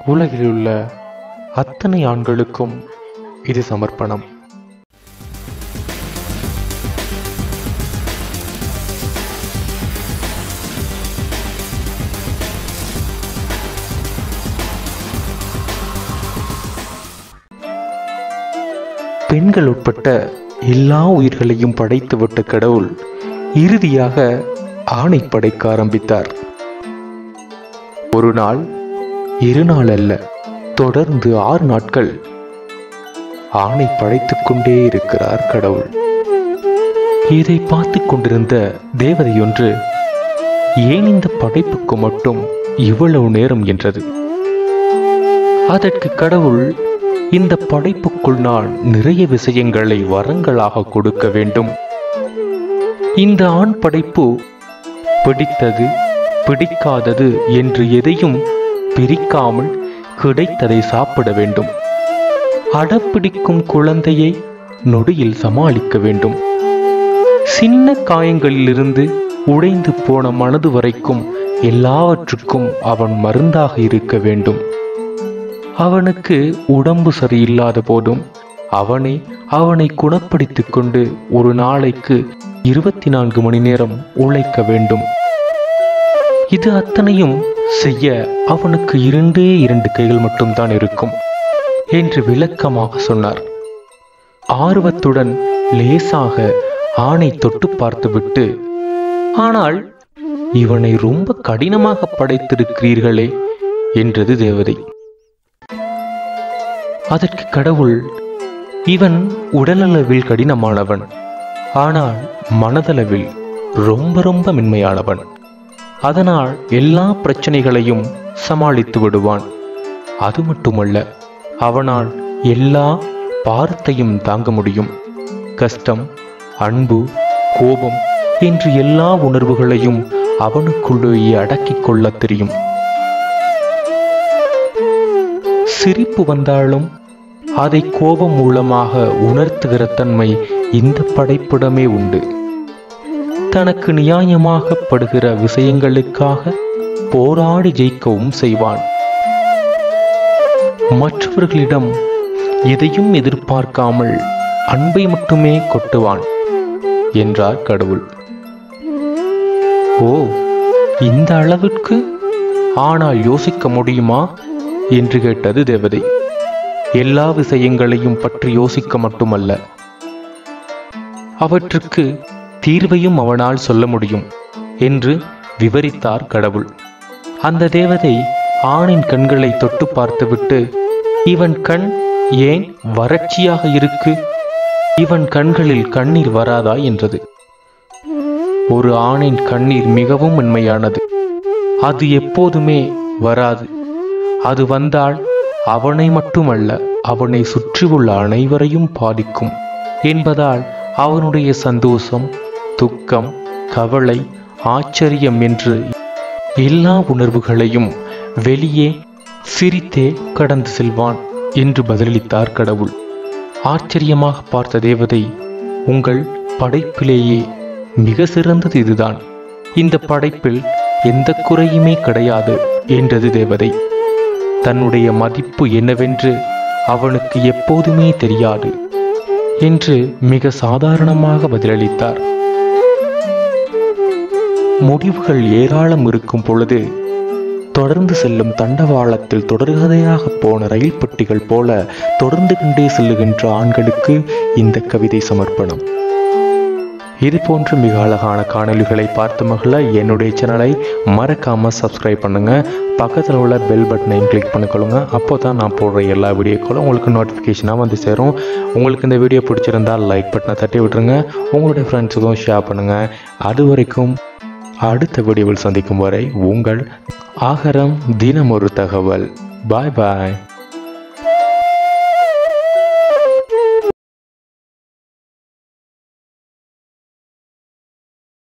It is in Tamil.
உலகிலுள்ள அத்தனை ஆண்களுக்கும் இது சமர்ப்பணம் பெண்கள் உட்பட்ட எல்லா உயிர்களையும் படைத்துவிட்ட கடவுள் இறுதியாக ஆணை படைக்க ஆரம்பித்தார் ஒரு நாள் இரு நாள் அல்ல தொடர்ந்து ஆறு நாட்கள் ஆணை படைத்துக் கொண்டே இருக்கிறார் கடவுள் இதை பார்த்து கொண்டிருந்த தேவதையொன்று ஏன் இந்த படைப்புக்கு மட்டும் இவ்வளவு நேரம் என்றது அதற்கு கடவுள் இந்த படைப்புக்குள் நான் நிறைய விஷயங்களை வரங்களாக கொடுக்க வேண்டும் இந்த ஆண் படைப்பு பிடித்தது பிடிக்காதது என்று எதையும் பிரிக்காமல் கிடைத்ததை சாப்பிட வேண்டும் அடப்பிடிக்கும் குழந்தையை நொடியில் சமாளிக்க வேண்டும் சின்ன காயங்களிலிருந்து உடைந்து போன மனது வரைக்கும் எல்லாவற்றுக்கும் அவன் மருந்தாக இருக்க வேண்டும் அவனுக்கு உடம்பு சரியில்லாத போதும் அவனே அவனை குணப்படுத்திக் கொண்டு ஒரு நாளைக்கு இருபத்தி நான்கு மணி நேரம் உழைக்க வேண்டும் இது அத்தனையும் செய்ய அவனுக்கு இரண்டே இரண்டு கைகள் மட்டும்தான் இருக்கும் என்று விளக்கமாக சொன்னார் ஆர்வத்துடன் லேசாக ஆணை தொட்டு பார்த்துவிட்டு ஆனால் இவனை ரொம்ப கடினமாக படைத்திருக்கிறீர்களே என்றது தேவதை அதற்கு கடவுள் இவன் உடலளவில் கடினமானவன் ஆனால் மனதளவில் ரொம்ப ரொம்ப மென்மையானவன் அதனால் எல்லா பிரச்சனைகளையும் சமாளித்து விடுவான் அது மட்டுமல்ல அவனால் எல்லா பாரத்தையும் தாங்க முடியும் கஷ்டம் அன்பு கோபம் என்று எல்லா உணர்வுகளையும் அவனுக்குள்ளேயே அடக்கிக் கொள்ளத் தெரியும் சிரிப்பு வந்தாலும் அதை கோபம் மூலமாக உணர்த்துகிற தன்மை இந்த படைப்பிடமே உண்டு தனக்கு நியாயமாகப்படுகிற விஷயங்களுக்காக போராடி ஜெயிக்கவும் செய்வான் மற்றவர்களிடம் எதையும் எதிர்பார்க்காமல் அன்பை மட்டுமே கொட்டுவான் என்றார் கடவுள் ஓ இந்த அளவிற்கு ஆனால் யோசிக்க முடியுமா என்று கேட்டது தேவதை எல்லா விஷயங்களையும் பற்றி யோசிக்க மட்டுமல்ல அவற்றுக்கு தீர்வையும் அவனால் சொல்ல முடியும் என்று விவரித்தார் கடவுள் அந்த தேவதை ஆணின் கண்களை தொட்டு பார்த்துவிட்டு இவன் கண் ஏன் வறட்சியாக இருக்கு இவன் கண்களில் கண்ணீர் வராதா என்றது ஒரு ஆணின் கண்ணீர் மிகவும் மென்மையானது அது எப்போதுமே வராது அது வந்தால் அவனை மட்டுமல்ல அவனை சுற்றியுள்ள அனைவரையும் பாதிக்கும் என்பதால் அவனுடைய சந்தோஷம் துக்கம் கவலை ஆச்சரியம் என்று எல்லா உணர்வுகளையும் வெளியே சிரித்தே கடந்து செல்வான் என்று பதிலளித்தார் கடவுள் ஆச்சரியமாக பார்த்த தேவதை உங்கள் படைப்பிலேயே மிக சிறந்தது இதுதான் இந்த படைப்பில் எந்த குறையுமே கிடையாது என்றது தேவதை தன்னுடைய மதிப்பு என்னவென்று அவனுக்கு எப்போதுமே தெரியாது என்று மிக சாதாரணமாக பதிலளித்தார் முடிவுகள் ஏராளம் இருக்கும் பொழுது தொடர்ந்து செல்லும் தண்டவாளத்தில் தொடர்கதையாக போன ரயில் பெட்டிகள் போல தொடர்ந்து கொண்டே செல்லுகின்ற ஆண்களுக்கு இந்த கவிதை சமர்ப்பணம் இது போன்ற மிக அழகான காணொளிகளை பார்த்து மகள என்னுடைய சேனலை மறக்காம சப்ஸ்கிரைப் பண்ணுங்க பக்கத்தில் உள்ள பெல் பட்டனையும் கிளிக் பண்ணிக்கொள்ளுங்க அப்போ தான் நான் போடுற எல்லா வீடியோக்களும் உங்களுக்கு நோட்டிஃபிகேஷனாக வந்து சேரும் உங்களுக்கு இந்த வீடியோ பிடிச்சிருந்தால் லைக் பட்டனை தட்டி விட்டுருங்க உங்களுடைய ஃப்ரெண்ட்ஸுக்கும் ஷேர் பண்ணுங்க அது வரைக்கும் அடுத்த வீடியோவில் சந்திக்கும் வரை உங்கள் ஆகரம் தினம் ஒரு தகவல் பாய் பாய்